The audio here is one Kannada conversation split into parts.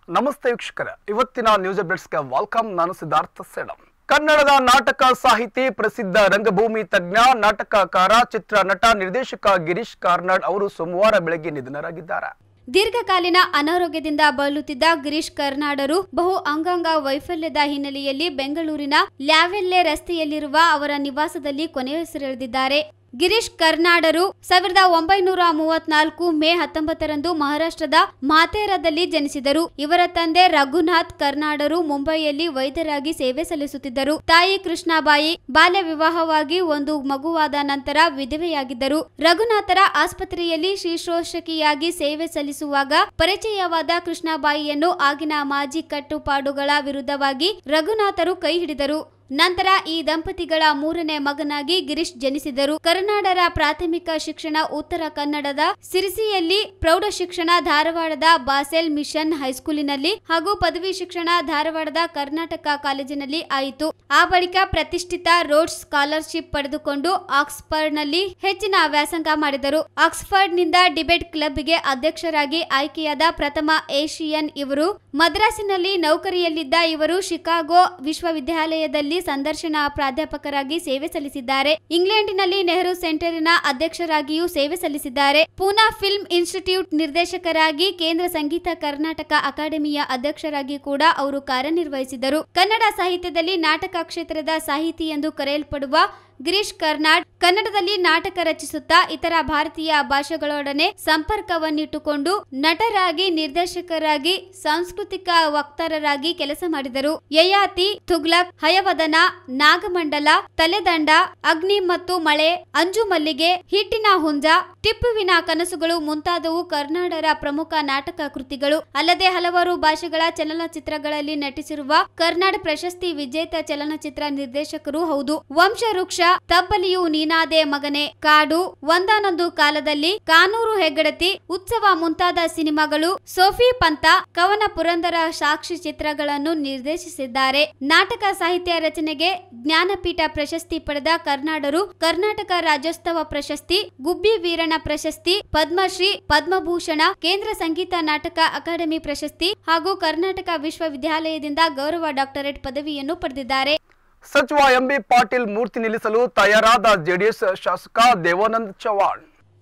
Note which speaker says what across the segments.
Speaker 1: ನಮಸ್ತೆ ವೀಕ್ಷಕರ ಇವತ್ತಿನ ನ್ಯೂಸ್ ಅಪ್ಡೇಟ್ಸ್ಗೆ ವೆಲ್ಕಮ್ ನಾನು ಸಿದ್ಧಾರ್ಥ ಸೇಡಂ ಕನ್ನಡದ ನಾಟಕ ಸಾಹಿತಿ ಪ್ರಸಿದ್ಧ ರಂಗಭೂಮಿ ತಜ್ಞ ನಾಟಕಕಾರ ಚಿತ್ರ ನಟ ನಿರ್ದೇಶಕ ಗಿರೀಶ್ ಕಾರ್ನಾಡ್ ಅವರು ಸೋಮವಾರ ಬೆಳಗ್ಗೆ ನಿಧನರಾಗಿದ್ದಾರೆ
Speaker 2: ದೀರ್ಘಕಾಲೀನ ಅನಾರೋಗ್ಯದಿಂದ ಬಳಲುತ್ತಿದ್ದ ಗಿರೀಶ್ ಕರ್ನಾಡರು ಬಹು ಅಂಗಾಂಗ ವೈಫಲ್ಯದ ಹಿನ್ನೆಲೆಯಲ್ಲಿ ಬೆಂಗಳೂರಿನ ಲ್ಯಾವೆಲ್ಲೆ ರಸ್ತೆಯಲ್ಲಿರುವ ಅವರ ನಿವಾಸದಲ್ಲಿ ಕೊನೆಯುಸಿರೆಳೆದಿದ್ದಾರೆ ಗಿರೀಶ್ ಕರ್ನಾಡರು ಸಾವಿರದ ಒಂಬೈನೂರ ಮೂವತ್ನಾಲ್ಕು ಮೇ ಹತ್ತೊಂಬತ್ತರಂದು ಮಹಾರಾಷ್ಟ್ರದ ಮಾತೇರಾದಲ್ಲಿ ಜನಿಸಿದರು ಇವರ ತಂದೆ ರಘುನಾಥ್ ಕರ್ನಾಡರು ಮುಂಬೈಯಲ್ಲಿ ವೈದ್ಯರಾಗಿ ಸೇವೆ ಸಲ್ಲಿಸುತ್ತಿದ್ದರು ತಾಯಿ ಕೃಷ್ಣಾಬಾಯಿ ಬಾಲ್ಯ ವಿವಾಹವಾಗಿ ಒಂದು ಮಗುವಾದ ನಂತರ ವಿಧವೆಯಾಗಿದ್ದರು ರಘುನಾಥರ ಆಸ್ಪತ್ರೆಯಲ್ಲಿ ಶುಶ್ರೂಷಕಿಯಾಗಿ ಸೇವೆ ಸಲ್ಲಿಸುವಾಗ ಪರಿಚಯವಾದ ಕೃಷ್ಣಾಬಾಯಿಯನ್ನು ಆಗಿನ ಮಾಜಿ ಕಟ್ಟುಪಾಡುಗಳ ವಿರುದ್ಧವಾಗಿ ರಘುನಾಥರು ಕೈ ಹಿಡಿದರು ನಂತರ ಈ ದಂಪತಿಗಳ ಮೂರನೇ ಮಗನಾಗಿ ಗಿರೀಶ್ ಜನಿಸಿದರು ಕರ್ನಾಡರ ಪ್ರಾಥಮಿಕ ಶಿಕ್ಷಣ ಉತ್ತರ ಕನ್ನಡದ ಸಿರಿಸಿಯಲ್ಲಿ ಪ್ರೌಢ ಶಿಕ್ಷಣ ಧಾರವಾಡದ ಬಾಸೆಲ್ ಮಿಷನ್ ಹೈಸ್ಕೂಲಿನಲ್ಲಿ ಹಾಗೂ ಪದವಿ ಶಿಕ್ಷಣ ಧಾರವಾಡದ ಕರ್ನಾಟಕ ಕಾಲೇಜಿನಲ್ಲಿ ಆಯಿತು ಆ ಬಳಿಕ ಪ್ರತಿಷ್ಠಿತ ರೋಡ್ಸ್ ಸ್ಕಾಲರ್ಶಿಪ್ ಪಡೆದುಕೊಂಡು ಆಕ್ಸ್ಫರ್ಡ್ನಲ್ಲಿ ಹೆಚ್ಚಿನ ವ್ಯಾಸಂಗ ಮಾಡಿದರು ಆಕ್ಸ್ಫರ್ಡ್ನಿಂದ ಡಿಬೇಟ್ ಕ್ಲಬ್ಗೆ ಅಧ್ಯಕ್ಷರಾಗಿ ಆಯ್ಕೆಯಾದ ಪ್ರಥಮ ಏಷಿಯನ್ ಇವರು ಮದ್ರಾಸಿನಲ್ಲಿ ನೌಕರಿಯಲ್ಲಿದ್ದ ಇವರು ಶಿಕಾಗೋ ವಿಶ್ವವಿದ್ಯಾಲಯದಲ್ಲಿ ಸಂದರ್ಶನ ಪ್ರಾಧ್ಯಾಪಕರಾಗಿ ಸೇವೆ ಸಲ್ಲಿಸಿದ್ದಾರೆ ಇಂಗ್ಲೆಂಡಿನಲ್ಲಿ ನೆಹರು ಸೆಂಟರಿನ ಅಧ್ಯಕ್ಷರಾಗಿಯೂ ಸೇವೆ ಸಲ್ಲಿಸಿದ್ದಾರೆ ಪೂನಾ ಫಿಲ್ಮ್ ಇನ್ಸ್ಟಿಟ್ಯೂಟ್ ನಿರ್ದೇಶಕರಾಗಿ ಕೇಂದ್ರ ಸಂಗೀತ ಕರ್ನಾಟಕ ಅಕಾಡೆಮಿಯ ಅಧ್ಯಕ್ಷರಾಗಿ ಕೂಡ ಅವರು ಕಾರ್ಯನಿರ್ವಹಿಸಿದರು ಕನ್ನಡ ಸಾಹಿತ್ಯದಲ್ಲಿ ನಾಟಕ ಕ್ಷೇತ್ರದ ಸಾಹಿತಿ ಎಂದು ಕರೆಯಲ್ಪಡುವ ಗಿರೀಶ್ ಕರ್ನಾಡ್ ಕನ್ನಡದಲ್ಲಿ ನಾಟಕ ರಚಿಸುತ್ತಾ ಇತರ ಭಾರತೀಯ ಭಾಷೆಗಳೊಡನೆ ಸಂಪರ್ಕವನ್ನಿಟ್ಟುಕೊಂಡು ನಟರಾಗಿ ನಿರ್ದೇಶಕರಾಗಿ ಸಾಂಸ್ಕೃತಿಕ ವಕ್ತಾರರಾಗಿ ಕೆಲಸ ಮಾಡಿದರು ಯಯಾತಿ ತುಗ್ಲಕ್ ಹಯವದನ ನಾಗಮಂಡಲ ತಲೆದಂಡ ಅಗ್ನಿ ಮತ್ತು ಮಳೆ ಅಂಜು ಮಲ್ಲಿಗೆ ಹಿಟ್ಟಿನ ಹುಂಜ ಟಿಪ್ಪುವಿನ ಕನಸುಗಳು ಮುಂತಾದವು ಕರ್ನಾಡರ ಪ್ರಮುಖ ನಾಟಕ ಕೃತಿಗಳು ಅಲ್ಲದೆ ಹಲವಾರು ಭಾಷೆಗಳ ಚಲನಚಿತ್ರಗಳಲ್ಲಿ ನಟಿಸಿರುವ ಕರ್ನಾಡ ಪ್ರಶಸ್ತಿ ವಿಜೇತ ಚಲನಚಿತ್ರ ನಿರ್ದೇಶಕರು ಹೌದು ವಂಶವೃಕ್ಷ ತಬ್ಬಲಿಯು ನೀನಾದೆ ಮಗನೆ ಕಾಡು ಒಂದಾನೊಂದು ಕಾಲದಲ್ಲಿ ಕಾನೂರು ಹೆಗ್ಗಡತಿ ಉತ್ಸವ ಮುಂತಾದ ಸಿನಿಮಾಗಳು ಸೋಫಿ ಪಂತ ಕವನ ಪುರಂದರ ಸಾಕ್ಷಿ ಚಿತ್ರಗಳನ್ನು ನಿರ್ದೇಶಿಸಿದ್ದಾರೆ ನಾಟಕ ಸಾಹಿತ್ಯ ರಚನೆಗೆ ಜ್ಞಾನಪೀಠ ಪ್ರಶಸ್ತಿ ಪಡೆದ ಕರ್ನಾಡರು ಕರ್ನಾಟಕ ರಾಜ್ಯೋತ್ಸವ ಪ್ರಶಸ್ತಿ ಗುಬ್ಬಿ ವೀರಣ್ಣ ಪ್ರಶಸ್ತಿ ಪದ್ಮಶ್ರೀ ಪದ್ಮಭೂಷಣ ಕೇಂದ್ರ ಸಂಗೀತ ನಾಟಕ ಅಕಾಡೆಮಿ ಪ್ರಶಸ್ತಿ ಹಾಗೂ ಕರ್ನಾಟಕ ವಿಶ್ವವಿದ್ಯಾಲಯದಿಂದ ಗೌರವ ಡಾಕ್ಟರೇಟ್ ಪದವಿಯನ್ನು ಪಡೆದಿದ್ದಾರೆ
Speaker 1: ಸಚಿವ ಎಂಬಿ ಪಾಟೀಲ್ ಮೂರ್ತಿ ನಿಲ್ಲಿಸಲು ತಯಾರಾದ ಜೆಡಿಎಸ್ ಶಾಸಕ ದೇವಾನಂದ್ ಚವಾಣ್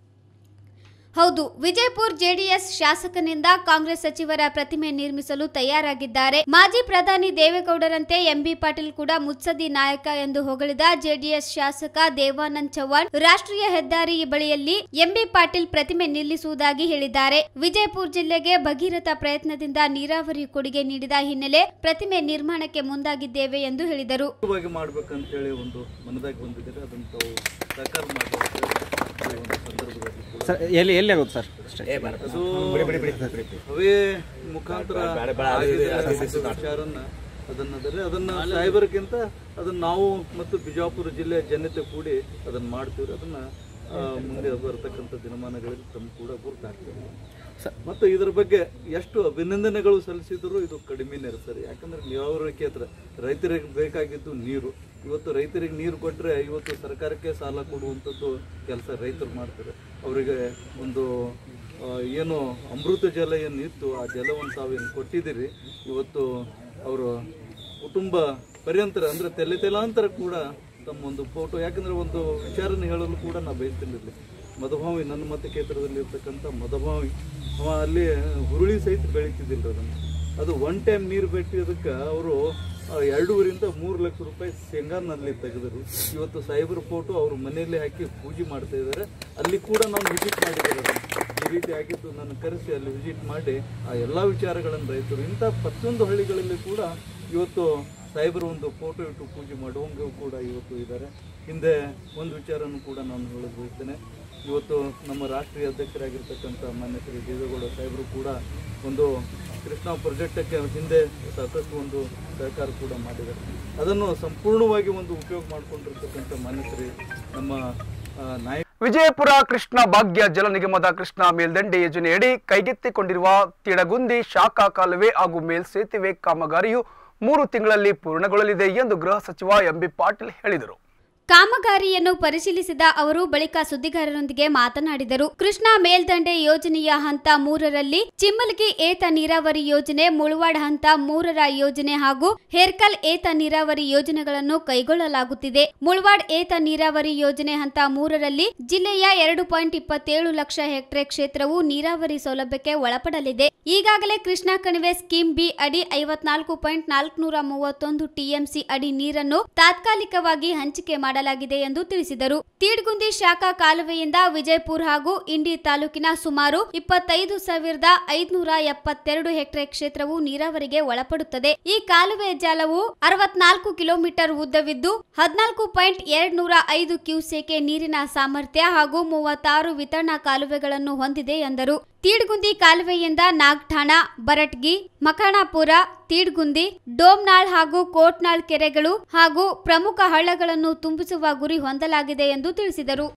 Speaker 2: ಹೌದು ವಿಜಯಪುರ ಜೆಡಿಎಸ್ ಶಾಸಕನಿಂದ ಕಾಂಗ್ರೆಸ್ ಸಚಿವರ ಪ್ರತಿಮೆ ನಿರ್ಮಿಸಲು ತಯಾರಾಗಿದ್ದಾರೆ ಮಾಜಿ ಪ್ರಧಾನಿ ದೇವೇಗೌಡರಂತೆ ಎಂಬಿ ಪಾಟೀಲ್ ಕೂಡ ಮುತ್ಸದಿ ನಾಯಕ ಎಂದು ಹೊಗಳಿದ ಜೆಡಿಎಸ್ ಶಾಸಕ ದೇವಾನಂದ್ ಚವ್ಹಾಣ್ ರಾಷ್ಟ್ರೀಯ ಹೆದ್ದಾರಿ ಬಳಿಯಲ್ಲಿ ಎಂಬಿ ಪಾಟೀಲ್ ಪ್ರತಿಮೆ ನಿಲ್ಲಿಸುವುದಾಗಿ ಹೇಳಿದ್ದಾರೆ ವಿಜಯಪುರ ಜಿಲ್ಲೆಗೆ ಭಗೀರಥ ಪ್ರಯತ್ನದಿಂದ ನೀರಾವರಿ ಕೊಡುಗೆ ನೀಡಿದ ಹಿನ್ನೆಲೆ ಪ್ರತಿಮೆ ನಿರ್ಮಾಣಕ್ಕೆ ಮುಂದಾಗಿದ್ದೇವೆ ಎಂದು ಹೇಳಿದರು
Speaker 3: ವಾಗಿ ಮಾಡ್ಬೇಕಂತ ಹೇಳಿ ಒಂದು ಮನದಾಗಿ ಬಂದಿದ್ದಾರೆ ಅದನ್ನು ತಾವು ಸಾಕಾರ ಮಾಡಬೇಕು ಈ ಒಂದು ಸಂದರ್ಭದಲ್ಲಿ ಕೂಡ
Speaker 4: ಸರ್ ಎಲ್ಲಿ ಎಲ್ಲಿ ಆಗುತ್ತೆ ಸರ್
Speaker 3: ಅದು ಅವೇ ಮುಖಾಂತರ ಆಗಿದೆ ಅನ್ನೋ ವಿಚಾರನ್ನ ಅದನ್ನದರೆ ಅದನ್ನ ಸಾಹೇಬರಿಗಿಂತ ಅದನ್ನ ನಾವು ಮತ್ತು ಬಿಜಾಪುರ ಜಿಲ್ಲೆಯ ಜನತೆ ಕೂಡಿ ಅದನ್ನ ಮಾಡ್ತೀವಿ ಅದನ್ನ ಆ, ಮುಂದೆ ಬರತಕ್ಕಂಥ ದಿನಮಾನಗಳಲ್ಲಿ ತಮ್ಮ ಕೂಡ ಗುರುತಾಗ್ತದೆ ಮತ್ತು ಇದ್ರ ಬಗ್ಗೆ ಎಷ್ಟು ಅಭಿನಂದನೆಗಳು ಸಲ್ಲಿಸಿದ್ರು ಇದು ಕಡಿಮೆನೇ ಇರ್ತಾರೆ ಯಾಕಂದ್ರೆ ನೀರಾವರಿ ಕ್ಷೇತ್ರ ರೈತರಿಗೆ ಬೇಕಾಗಿದ್ದು ನೀರು ಇವತ್ತು ರೈತರಿಗೆ ನೀರು ಕೊಟ್ಟರೆ ಇವತ್ತು ಸರ್ಕಾರಕ್ಕೆ ಸಾಲ ಕೊಡುವಂಥದ್ದು ಕೆಲಸ ರೈತರು ಮಾಡ್ತಾರೆ ಅವರಿಗೆ ಒಂದು ಆ, ಏನು ಅಮೃತ ಜಲ ಏನು ಇತ್ತು ಆ ಜಲವನ್ನು ತಾವೇನು ಕೊಟ್ಟಿದ್ದೀರಿ ಇವತ್ತು ಅವರು ಕುಟುಂಬ ಪರ್ಯಂತರ ಅಂದರೆ ತೆಲೆ ತೆಲಾಂತರ ಕೂಡ ತಮ್ಮ ಒಂದು ಫೋಟೋ ಯಾಕಂದ್ರೆ ಒಂದು ವಿಚಾರನ ಹೇಳಲು ಕೂಡ ನಾ ಬಯಸ್ತಿರ್ಲಿಲ್ಲ ಮಧುಭಾವಿ ನನ್ನ ಮತಕ್ಷೇತ್ರದಲ್ಲಿ ಇರ್ತಕ್ಕಂಥ ಮಧುಭಾವಿ ಅವ ಅಲ್ಲಿ ಹುರುಳಿ ಸಹಿತ ಬೆಳೀತಿದ್ದಿಲ್ಲ ಅದನ್ನು ಅದು ಒನ್ ಟೈಮ್ ನೀರು ಬೆಟ್ಟಿದ್ದಕ್ಕೆ ಅವರು ಎರಡೂವರಿಂದ ಮೂರು ಲಕ್ಷ ರೂಪಾಯಿ ಶೇಂಗಾನಲ್ಲಿ ತೆಗೆದರು ಇವತ್ತು ಸಾಹೇಬರ ಫೋಟೋ ಅವ್ರ ಮನೆಯಲ್ಲೇ ಹಾಕಿ ಪೂಜೆ ಮಾಡ್ತಾ ಇದ್ದಾರೆ ಅಲ್ಲಿ ಕೂಡ ನಾನು ವಿಸಿಟ್ ಮಾಡಿದ್ದೇವೆ ಅದನ್ನು. ಈ ರೀತಿ ಆಗಿದ್ದು ನಾನು ಕರೆಸಿ ಅಲ್ಲಿ ವಿಸಿಟ್ ಮಾಡಿ ಆ ಎಲ್ಲ ವಿಚಾರಗಳನ್ನು ರೈತರು ಇಂಥ ಪ್ರತಿಯೊಂದು ಹಳ್ಳಿಗಳಲ್ಲಿ ಕೂಡ ಇವತ್ತು ಸಾಹೇಬರ ಒಂದು ಫೋಟೋ ಇಟ್ಟು ಪೂಜೆ ಮಾಡುವಂಗೂ ಕೂಡ ಇವತ್ತು ಇದ್ದಾರೆ ಹಿಂದೆ ಒಂದು ವಿಚಾರನೂ ಕೂಡ ನಾನು ಹೇಳೋದು ಬಯಸ್ತೇನೆ ಇವತ್ತು ನಮ್ಮ ರಾಷ್ಟ್ರೀಯ ಅಧ್ಯಕ್ಷರಾಗಿರ್ತಕ್ಕಂಥ ಮಾನ್ಯ ಶ್ರೀ ದೇವೇಗೌಡ ಸಾಹೇಬರು ಕೂಡ ಒಂದು ಕೃಷ್ಣ ಪ್ರಾಜೆಕ್ಟಕ್ಕೆ ಹಿಂದೆ ಸಾಕಷ್ಟು ಒಂದು ಸಹಕಾರ ಕೂಡ ಮಾಡಿದ್ದಾರೆ ಅದನ್ನು ಸಂಪೂರ್ಣವಾಗಿ ಒಂದು ಉಪಯೋಗ ಮಾಡಿಕೊಂಡಿರ್ತಕ್ಕಂಥ ಮಾನ್ಯ ಶ್ರೀ ನಮ್ಮ ಆ, ನಾಯಕ
Speaker 1: ವಿಜಯಪುರ ಕೃಷ್ಣ ಭಾಗ್ಯ ಜಲ ನಿಗಮದ ಕೃಷ್ಣ ಮೇಲ್ದಂಡೆ ಯೋಜನೆಯಡಿ ಕೈಗೆತ್ತಿಕೊಂಡಿರುವ ತಿಡಗುಂದಿ ಶಾಖಾ ಕಾಲುವೆ ಹಾಗೂ ಮೇಲ್ಸೇತುವೆ ಕಾಮಗಾರಿಯು ಮೂರು ತಿಂಗಳಲ್ಲಿ ಪೂರ್ಣಗೊಳ್ಳಲಿದೆ ಎಂದು ಗೃಹ ಸಚಿವ ಎಂಬಿ ಪಾಟೀಲ್ ಹೇಳಿದರು
Speaker 2: ಕಾಮಗಾರಿಯನ್ನು ಪರಿಶೀಲಿಸಿದ ಅವರು ಬಳಿಕ ಸುದ್ದಿಗಾರರೊಂದಿಗೆ ಮಾತನಾಡಿದರು ಕೃಷ್ಣಾ ಮೇಲ್ದಂಡೆ ಯೋಜನೆಯ ಹಂತ ಮೂರರಲ್ಲಿ ಚಿಮ್ಮಲಗಿ ಏತ ನೀರಾವರಿ ಯೋಜನೆ ಮುಳವಾಡ್ ಹಂತ ಮೂರರ ಯೋಜನೆ ಹಾಗೂ ಹೇರ್ಕಲ್ ಏತ ನೀರಾವರಿ ಯೋಜನೆಗಳನ್ನು ಕೈಗೊಳ್ಳಲಾಗುತ್ತಿದೆ ಮುಳವಾಡ್ ಏತ ನೀರಾವರಿ ಯೋಜನೆ ಹಂತ ಮೂರರಲ್ಲಿ ಜಿಲ್ಲೆಯ ಎರಡು ಪಾಯಿಂಟ್ ಇಪ್ಪತ್ತೇಳು ಲಕ್ಷ ಹೆಕ್ಟೇರ್ ಕ್ಷೇತ್ರವು ನೀರಾವರಿ ಸೌಲಭ್ಯಕ್ಕೆ ಒಳಪಡಲಿದೆ ಈಗಾಗಲೇ ಕೃಷ್ಣಾ ಕಣಿವೆ ಸ್ಕೀಮ್ ಬಿ ಅಡಿ ಐವತ್ನಾಲ್ಕು ಪಾಯಿಂಟ್ ನಾಲ್ಕುನೂರ ಮೂವತ್ತೊಂದು ಟಿಎಂಸಿ ಅಡಿ ನೀರನ್ನು ತಾತ್ಕಾಲಿಕವಾಗಿ ಹಂಚಿಕೆ ಮಾಡಲಾಗಿದೆ ಎಂದು ತಿಳಿಸಿದರು ತೀಡ್ಗುಂದಿ ಶಾಖಾ ಕಾಲುವೆಯಿಂದ ವಿಜಯಪುರ ಹಾಗೂ ಇಂಡಿ ತಾಲೂಕಿನ ಸುಮಾರು ಇಪ್ಪತ್ತೈದು ಸಾವಿರದ ಐದುನೂರ ಎಪ್ಪತ್ತೆರಡು ಹೆಕ್ಟೇರ್ ಕ್ಷೇತ್ರವು ನೀರಾವರಿಗೆ ಒಳಪಡುತ್ತದೆ ಈ ಕಾಲುವೆ ಜಾಲವು ಅರವತ್ನಾಲ್ಕು ಕಿಲೋಮೀಟರ್ ಉದ್ದವಿದ್ದು ಹದಿನಾಲ್ಕು ಪಾಯಿಂಟ್ ಎರಡ್ ನೂರ ಐದು ಕ್ಯೂಸೆಕೆ ನೀರಿನ ಸಾಮರ್ಥ್ಯ ಹಾಗೂ ಮೂವತ್ತಾರು ವಿತರಣಾ ಕಾಲುವೆಗಳನ್ನು ಹೊಂದಿದೆ ಎಂದರು ತೀಡ್ಗುಂದಿ ಕಾಲುವೆಯಿಂದ ನಾಗ್ಠಾಣ ಬರಟ್ಗಿ ಮಖಾಣಾಪುರ ತೀಡ್ಗುಂದಿ ಡೋಮ್ನಾಳ್ ಹಾಗೂ ಕೋಟ್ನಾಳ್ ಕೆರೆಗಳು ಹಾಗೂ ಪ್ರಮುಖ ಹಳ್ಳಗಳನ್ನು ತುಂಬಿಸುವ ಗುರಿ ಹೊಂದಲಾಗಿದೆ ಎಂದು ತಿಳಿಸಿದರು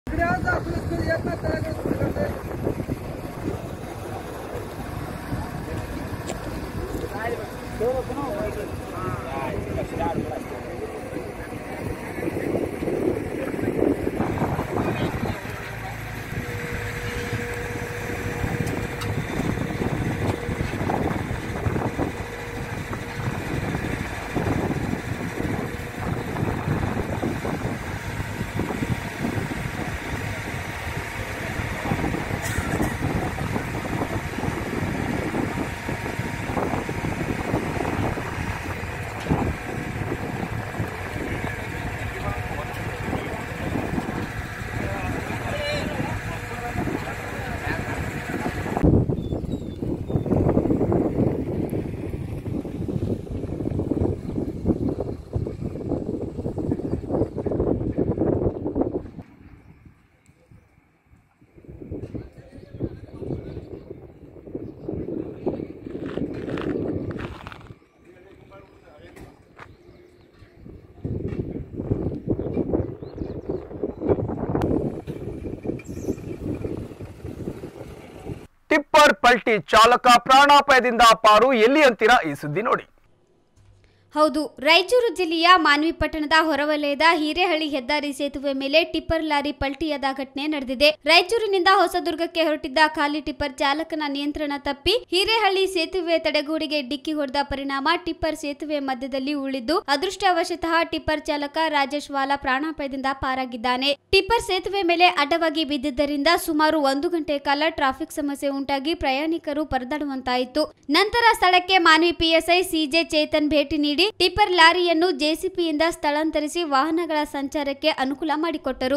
Speaker 1: ಟಿಪ್ಪರ್ ಪಲ್ಟಿ ಚಾಲಕ ಪ್ರಾಣಾಪಾಯದಿಂದ ಪಾರು ಎಲ್ಲಿ ಅಂತೀರಾ ಈ ಸುದ್ದಿ ನೋಡಿ
Speaker 2: ಹೌದು ರಾಯಚೂರು ಜಿಲ್ಲೆಯ ಮಾನ್ವಿಪಟ್ಟಣದ ಹೊರವಲಯದ ಹಿರೇಹಳ್ಳಿ ಹೆದ್ದಾರಿ ಸೇತುವೆ ಮೇಲೆ ಟಿಪ್ಪರ್ ಲಾರಿ ಪಲ್ಟಿಯಾದ ಘಟನೆ ನಡೆದಿದೆ ರಾಯಚೂರಿನಿಂದ ಹೊಸದುರ್ಗಕ್ಕೆ ಹೊರಟಿದ್ದ ಖಾಲಿ ಟಿಪ್ಪರ್ ಚಾಲಕನ ನಿಯಂತ್ರಣ ತಪ್ಪಿ ಹಿರೇಹಳ್ಳಿ ಸೇತುವೆ ತಡೆಗೋಡೆಗೆ ಡಿಕ್ಕಿ ಹೊಡೆದ ಪರಿಣಾಮ ಟಿಪ್ಪರ್ ಸೇತುವೆ ಮಧ್ಯದಲ್ಲಿ ಉಳಿದ್ದು ಅದೃಷ್ಟವಶತಃ ಟಿಪ್ಪರ್ ಚಾಲಕ ರಾಜೇಶ್ ವಾಲಾ ಪ್ರಾಣಾಪಾಯದಿಂದ ಪಾರಾಗಿದ್ದಾನೆ ಟಿಪ್ಪರ್ ಸೇತುವೆ ಮೇಲೆ ಅಡ್ಡವಾಗಿ ಬಿದ್ದಿದ್ದರಿಂದ ಸುಮಾರು ಒಂದು ಗಂಟೆ ಕಾಲ ಟ್ರಾಫಿಕ್ ಸಮಸ್ಯೆ ಉಂಟಾಗಿ ಪ್ರಯಾಣಿಕರು ಪರದಾಡುವಂತಾಯಿತು ನಂತರ ಸ್ಥಳಕ್ಕೆ ಮಾನ್ವಿ ಪಿಎಸ್ಐ ಸಿಜೆ ಚೇತನ್ ಭೇಟಿ ನೀಡಿ ಟಿಪ್ಪರ್ ಲಾರಿಯನ್ನು ಜೆಸಿಪಿಯಿಂದ ಸ್ಥಳಾಂತರಿಸಿ ವಾಹನಗಳ ಸಂಚಾರಕ್ಕೆ ಅನುಕೂಲ ಮಾಡಿಕೊಟ್ಟರು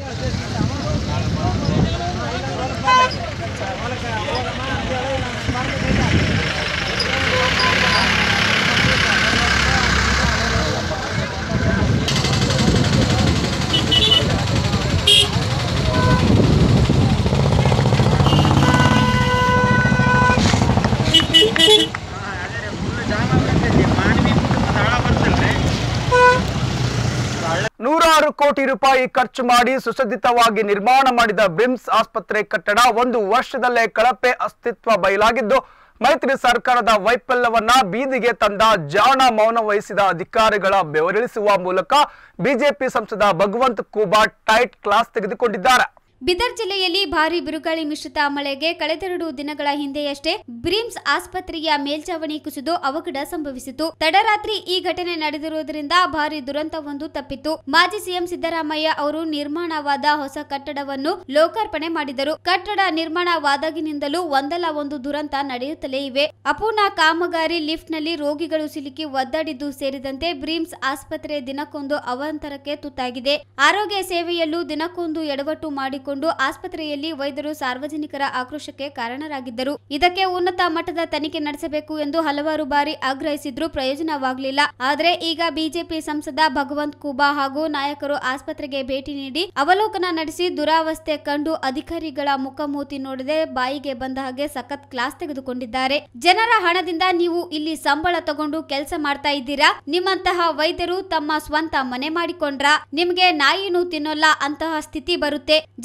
Speaker 1: ನೂರಾರು ಕೋಟಿ ರೂಪಾಯಿ ಖರ್ಚು ಮಾಡಿ ಸುಸಜ್ಜಿತವಾಗಿ ನಿರ್ಮಾಣ ಮಾಡಿದ ಬ್ರಿಮ್ಸ್ ಆಸ್ಪತ್ರೆ ಕಟ್ಟಡ ಒಂದು ವರ್ಷದಲ್ಲೇ ಕಳಪೆ ಅಸ್ತಿತ್ವ ಬಯಲಾಗಿದ್ದು ಮೈತ್ರಿ ಸರ್ಕಾರದ ವೈಫಲ್ಯವನ್ನ ಬೀದಿಗೆ ತಂದ ಜಾಣ ಮೌನ ವಹಿಸಿದ ಅಧಿಕಾರಿಗಳ ಬೆವರಿಳಿಸುವ ಮೂಲಕ ಬಿಜೆಪಿ ಸಂಸದ ಭಗವಂತ್ ಖೂಬಾ ಟೈಟ್ ಕ್ಲಾಸ್ ತೆಗೆದುಕೊಂಡಿದ್ದಾರೆ
Speaker 2: ಬಿದರ್ ಜಿಲ್ಲೆಯಲ್ಲಿ ಭಾರಿ ಬಿರುಗಾಳಿ ಮಿಶ್ರಿತ ಮಳೆಗೆ ಕಳೆದೆರಡು ದಿನಗಳ ಹಿಂದೆಯಷ್ಟೇ ಬ್ರಿಮ್ಸ್ ಆಸ್ಪತ್ರೆಯ ಮೇಲ್ಚಾವಣಿ ಕುಸಿದು ಅವಘಡ ಸಂಭವಿಸಿತು ತಡರಾತ್ರಿ ಈ ಘಟನೆ ನಡೆದಿರುವುದರಿಂದ ಭಾರಿ ದುರಂತವೊಂದು ತಪ್ಪಿತ್ತು ಮಾಜಿ ಸಿಎಂ ಸಿದ್ದರಾಮಯ್ಯ ಅವರು ನಿರ್ಮಾಣವಾದ ಹೊಸ ಕಟ್ಟಡವನ್ನು ಲೋಕಾರ್ಪಣೆ ಮಾಡಿದರು ಕಟ್ಟಡ ನಿರ್ಮಾಣವಾದಾಗಿನಿಂದಲೂ ಒಂದಲ್ಲ ಒಂದು ದುರಂತ ನಡೆಯುತ್ತಲೇ ಇವೆ ಅಪೂರ್ಣ ಕಾಮಗಾರಿ ಲಿಫ್ಟ್ನಲ್ಲಿ ರೋಗಿಗಳು ಸಿಲುಕಿ ಒದ್ದಾಡಿದ್ದು ಸೇರಿದಂತೆ ಬ್ರಿಮ್ಸ್ ಆಸ್ಪತ್ರೆ ದಿನಕ್ಕೊಂದು ಅವಾಂತರಕ್ಕೆ ತುತ್ತಾಗಿದೆ ಆರೋಗ್ಯ ಸೇವೆಯಲ್ಲೂ ದಿನಕ್ಕೊಂದು ಎಡವಟ್ಟು ಮಾಡಿಕೊಂಡು ಆಸ್ಪತ್ರೆಯಲ್ಲಿ ವೈದ್ಯರು ಸಾರ್ವಜನಿಕರ ಆಕ್ರೋಶಕ್ಕೆ ಕಾರಣರಾಗಿದ್ದರು ಇದಕ್ಕೆ ಉನ್ನತ ಮಟ್ಟದ ತನಿಖೆ ನಡೆಸಬೇಕು ಎಂದು ಹಲವಾರು ಬಾರಿ ಆಗ್ರಹಿಸಿದ್ರೂ ಪ್ರಯೋಜನವಾಗಲಿಲ್ಲ ಆದರೆ ಈಗ ಬಿಜೆಪಿ ಸಂಸದ ಭಗವಂತ್ ಖೂಬಾ ಹಾಗೂ ನಾಯಕರು ಆಸ್ಪತ್ರೆಗೆ ಭೇಟಿ ನೀಡಿ ಅವಲೋಕನ ನಡೆಸಿ ದುರಾವಸ್ಥೆ ಕಂಡು ಅಧಿಕಾರಿಗಳ ಮುಖಮೂತಿ ನೋಡದೆ ಬಾಯಿಗೆ ಬಂದ ಹಾಗೆ ಸಖತ್ ಕ್ಲಾಸ್ ತೆಗೆದುಕೊಂಡಿದ್ದಾರೆ ಜನರ ಹಣದಿಂದ ನೀವು ಇಲ್ಲಿ ಸಂಬಳ ತಗೊಂಡು ಕೆಲಸ ಮಾಡ್ತಾ ಇದ್ದೀರಾ ನಿಮ್ಮಂತಹ ವೈದ್ಯರು ತಮ್ಮ ಸ್ವಂತ ಮನೆ ಮಾಡಿಕೊಂಡ್ರ ನಿಮ್ಗೆ ನಾಯಿನೂ ತಿನ್ನೋಲ್ಲ ಅಂತಹ ಸ್ಥಿತಿ ಬರುತ್ತೆ ಜನ